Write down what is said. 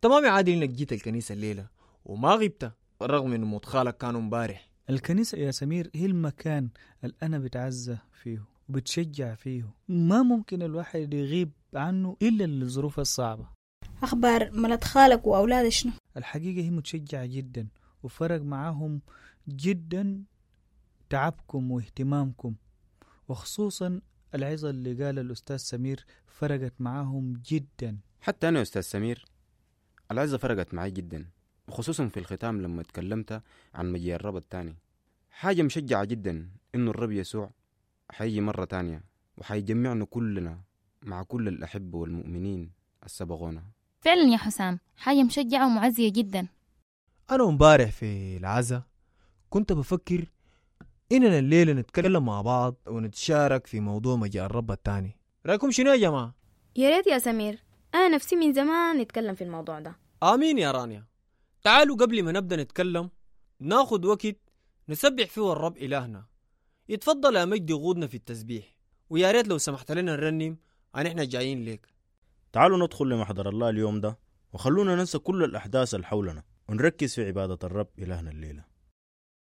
تمام يا عادل انك جيت الكنيسة الليلة وما غبت رغم انه موت خالك كانوا امبارح الكنيسة يا سمير هي المكان اللي أنا بتعزى فيه وبتشجع فيه ما ممكن الواحد يغيب عنه إلا للظروف الصعبة أخبار ملت خالك وأولاد شنو الحقيقة هي متشجعة جدا وفرق معاهم جدا تعبكم واهتمامكم وخصوصا العظة اللي قال الأستاذ سمير فرقت معاهم جدا حتى أنا يا أستاذ سمير العزة فرقت معي جدا وخصوصا في الختام لما تكلمت عن مجيء الرب التاني حاجة مشجعة جدا إنه الرب يسوع حيجي مرة تانية وحيجمعنا كلنا مع كل الأحبة والمؤمنين السبقونا فعلا يا حسام حاجة مشجعة ومعزية جدا أنا امبارح في العزا كنت بفكر إننا الليلة نتكلم مع بعض ونتشارك في موضوع مجيء الرب التاني رأيكم شنو يا جماعة؟ يا ريت يا سمير أنا نفسي من زمان نتكلم في الموضوع ده آمين يا رانيا تعالوا قبل ما نبدأ نتكلم ناخد وقت نسبح فيه الرب إلهنا يتفضل يا مجدي يغودنا في التسبيح ويا ريت لو سمحت لنا نرنم عن احنا جايين ليك تعالوا ندخل لمحضر الله اليوم ده وخلونا ننسى كل الأحداث اللي حولنا ونركز في عبادة الرب إلهنا الليلة